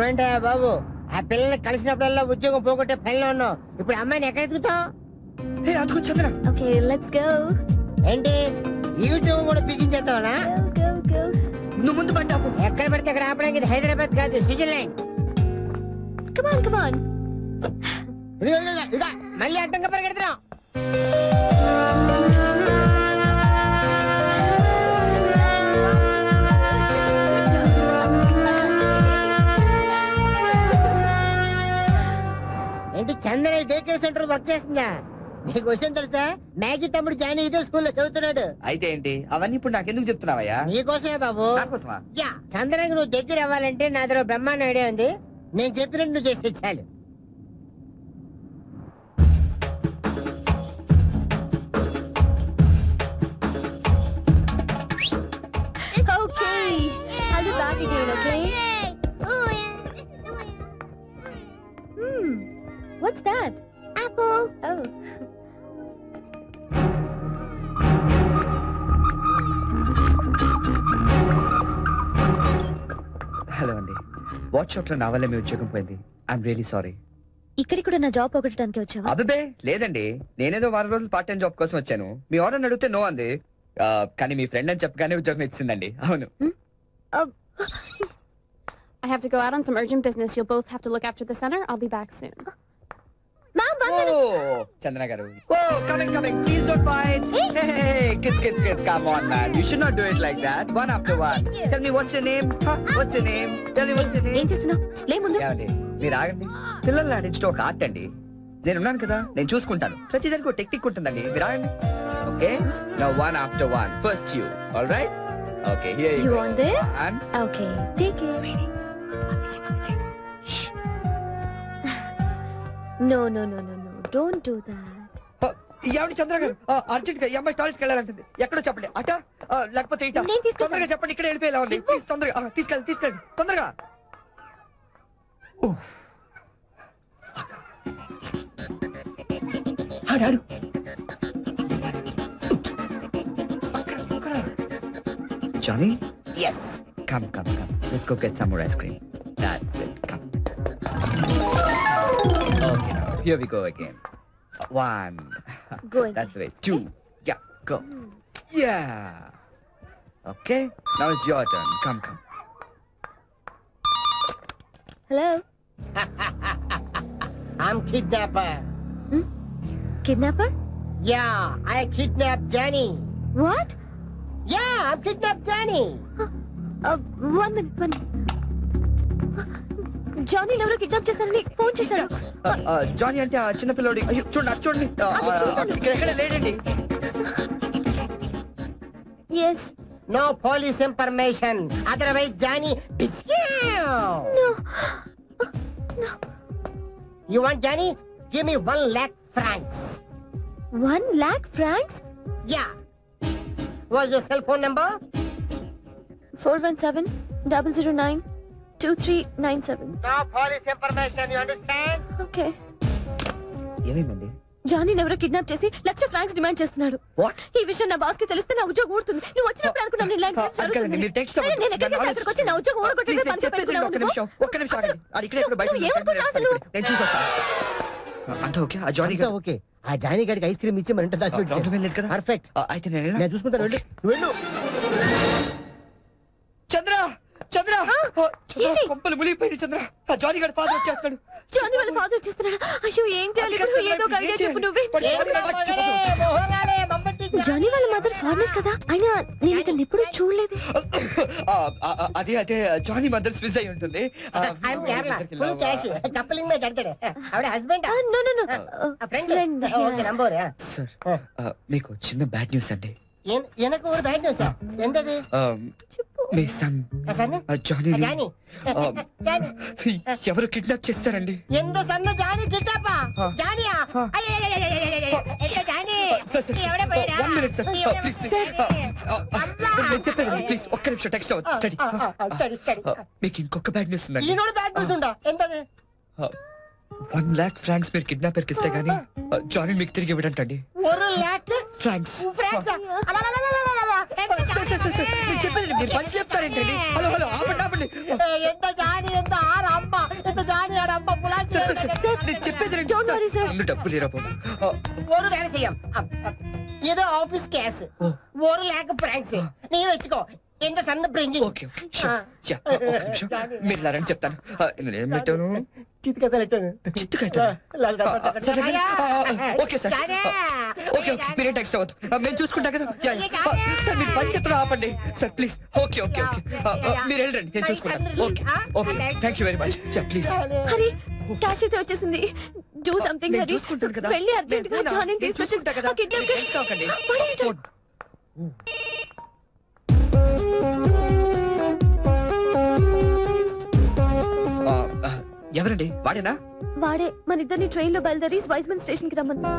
ఏమంటే బాబు ఆ పిల్లల్ని కలిసినప్పుడల్లా ఉద్యోగం పోగొట్టే పనిలో ఉన్నావు ఇప్పుడు అమ్మాయిని ఎక్కడ ఎదుగుతావు హే అదిగో చంద్ర ఓకే లెట్స్ గో ఏంటి ఈ ఉద్యోగం కూడా బిగించేస్తావునా గో గో నువ్వు ముందు బండి ఆపు ఎక్కడ పడితే అక్కడ ఆపడానికి ఇది హైదరాబాద్ కాదు Switzerland come on come on ఇదిగో ఇదిగో, ఇదిగో మళ్ళీ అడ్డంగా పరిగెడుతున్నాం ఏంటి Chandana day care centre work చేస్తుందా నీకు విషయం తెలుసా మ్యాగీ తమ్ముడు జాయిన్ ఇదే స్కూల్లో చదువుతున్నాడు అయితే ఏంటి అవన్నీ ఇప్పుడు నాకెందుకు చెప్తున్నావయ్యా నీకోసమే బాబు నాకోసమా యా చందనకి నువ్వు దగ్గర అవ్వాలంటే నా దగ్గర బ్రహ్మాండ ఐడియా ఉంది నేను చెప్పినట్టు నువ్వు చేస్తే చాలు Okay, I'll be back again, okay? Hmm, what's that? Apple. Oh. Hello అండి వాట్సాప్ లో నా వల్ల మీ ఉద్యోగం పోయింది ఐఎమ్ రియలీ సారీ ఇక్కడికి కూడా నా జాబ్ పోగొట్టడానికి వచ్చావా అబ్బే లేదండి నేనేదో వారం రోజులు పార్ట్ టైం జాబ్ కోసం వచ్చాను మీ ఆర్డర్ అడిగితే నో అంది ఆ, కానీ మీ ఫ్రెండ్ అని చెప్పగానే ఉద్యోగం ఇచ్చిందండి అవును I have to go out on some urgent business. You'll both have to look after the center. I'll be back soon. Ma'am oh Chandana garu oh coming coming please don't fight hey kids kids kids come on man you should not do it like that one after one tell me what's your name what's your name tell me what's your ఏం name చేస్తున్నావు లే ముందు ఏమండి మీరు ఆగండి పిల్లల్ని ఆడించడం ఒక art అండి నేను ఉన్నాను కదా నేను చూసుకుంటాను ప్రతిదానికి ఒక టెక్నిక్ ఉంటుందండి మీరు ఆగండి okay now one after one first you all right okay here You you want this? And okay take it no no no no no don't do that ఎవరి చంద్ర గారు అర్జెంట్ గా ఈ అమ్మాయి టాయిలెట్కి వెళ్ళాలంటుంది ఎక్కడో చెప్పండి అట ఆ, లేకపోతే ఇట నేను తీసుకెళ్తాను. తొందరగా చెప్పండి ఇక్కడ వెళ్ళిపోయేలా ఉంది ప్లీజ్ తొందరగా ఆ, తీసుకెళ్ళి తీసుకెళ్ళండి తొందరగా ఓ. ఆడు, ఆడు. Johnny? Yes. Come, come, come. Let's go get some more ice cream. That's it. Come. Okay, now here we go again. One. Go That's the way. Two. Yeah, go. Yeah. Okay. Now it's your turn. Come, come. Hello I'm kidnapper. Kidnapper Yeah, I kidnapped Johnny. What Yeah, I'm kidnapped Johnny. One minute one Johnny ఎవరో kidnap చేశారని phone చేశారు Johnny అంటే ఆ చిన్న పిల్లోడి అయ్యో చూడండి అటు చూడండి ఆ, ఆ, ఆ, ఇక్కడ ఎక్కడ లేడండి yes No police information. Otherwise, Johnny. No You want Johnny? Give me one lakh francs. One lakh francs Yeah. What's your cell phone number? Four one seven double zero nine two three nine seven No police information. You understand? Okay ఏమైందండి Johnny ఎవరో kidnap చేసి లక్ష francs demand చేస్తున్నాడు what ఈ విషయం నా boss కి తెలిస్తే నా ఉద్యోగం ఊడుతుంది నువ్వు వచ్చినప్పుడు అనుకున్నాను నేను ఇలాంటి పని అంకల్ జరుగుతుందని. మీరు టెక్స్ట్ అరే, నేను ఎక్కడికి వెళ్తే అక్కడికి వచ్చి నా ఉద్యోగం ఊడగొట్టేదే పని చెప్పేది పెట్టుకున్నావు ఒక్క నువ్వు? నిమిషం ఒక్క నిమిషం ఆగండి అది ఇక్కడే ఎక్కడ బయట నువ్వు ఉంది. ఏమనుకున్నావు నేను అసలు? నేను చూసొస్తాను అంతా ఓకే ఆ జానీ గారు ఓకే ఆ జానీ గారికి ఐస్ క్రీమ్ ఇచ్చి మరింత ప్రాబ్లం ఏం లేదు కదా పర్ఫెక్ట్ ఆ, అయితే నేను నేను చూసుకుంటాను వెళ్ళు నువ్వు వెళ్ళు చంద్ర చంద్ర ఆ, చంద్ర ఏంటి? కొంపలు మునిగిపోయింది చంద్ర ఆ జానీ గారి ఫాదర్ వచ్చేస్తాడు జానీ వాళ్ళ ఫాదర్ చేస్తున్నాడు అయ్యో ఏం చేయాలి ఇప్పుడు? ఏదో ఒక ఐడియా చెప్పు నువ్వే జానీ వాళ్ళ మదర్ ఫారినర్ కదా అయినా నేను ఇతను ఎప్పుడు చూడలేదు ఆ, ఆ, ఆ, అదే అదే జానీ మదర్ స్విస్ అయి ఉంటుంది ఆ, ఐఎమ్ కేరళ ఫుల్ క్యాష్ కప్పలింగ్ మీద కడతాడు ఆవిడ husband no no no friend Friend, okay yeah. Number sir ఆ, మీకు చిన్న బ్యాడ్ న్యూస్ అండి எனக்கு ஒரு பேட் நியூஸ் எந்தது ఆ, మీ సన్ సన్ జానీ జానీ ఆ, జానీ ఎవరు కిడ్నాప్ చేస్తారండి ఎంత సన్న జానీ కిడ్నాపా ఆ. జానియా ఆ. ఎంత జానీ సార్, సార్, ఎవడ పోయిరా one minute, sir. ఎవడ Please, please. పోయిరా? ఆ, ఆ, అమ్మా. నేను చెప్పేది ప్లీజ్ ఒక్క నిమిషం టెక్స్ట్ అవ్వదు స్టడీ ఆ, ఆ, ఆ, స్టడీ, స్టడీ. మీకు ఇంకొక బ్యాడ్ న్యూస్ ఉందండి ఈనోడు బ్యాడ్ న్యూస్ ఉందా ఎంతది వన్ లాక్ ఫ్రాంక్స్ మీరు కిడ్నాపర్ కి ఇస్తే గానీ జానీ మీకు తిరిగి ఇవ్వడంటండి ஒரு lakh francs francs sir, sir, sir, నేను చెప్పేది మీరు పంచి చెప్తారేంటండి హలో హలో ఆపండి ఆపండి ఎంత జాని ఎంత ఆర అమ్మ ఎంత జాని ఆడ అమ్మ పులాసి సార్, సార్, సార్, నేను చెప్పేది రండి Don't worry, sir. ముందు డబ్బు లేరా బాబు ఆ, ஒரு வேலை செய்யும் அப், அப். ஏதோ ஆபீஸ் கேஸ் ఓ, ஒரு லேக் பிராங்க்ஸ் நீ வச்சுக்கோ எந்த சந்த பிரிஞ்சிங் ఓకే ఓకే షూర్. యా, ఒక్క నిమిషం మీరు ఇలా రండి చెప్తాను ఆ, ఇందులో ఏం పెట్టాను చిత్త కథ లెట్టాను చిత్తుకైతే ఓకే సార్ ఓకే ఓకే మీరే టెక్స్ట్ అవ్వద్దు ఆ, మేము చూసుకుంటాం కదా యా, యా. ఆ, సార్ మీరు పంచత్రం ఆపండి sir please okay okay okay ఆ, ఆ, మీరు వెళ్ళండి నేను చూసుకుంటాను okay okay thank you very much yeah please Hari cash అయితే వచ్చేసింది డూ సంథింగ్ నేను హరి చూసుకుంటాను కదా వెళ్ళి అర్జెంట్ గా నేను- జాయిన్ నేను తీసుకొచ్చి చూసుకుంటా కదా ఆ kidnap మీరు టెన్షన్ అవ్వకండి. పడేయండి. ఆ, ఆ, ఎవరండి వాడేనా వాడే మన ఇద్దరిని ట్రైన్ లో బయలుదేరి వైజ్మన్ స్టేషన్ కి రమ్మని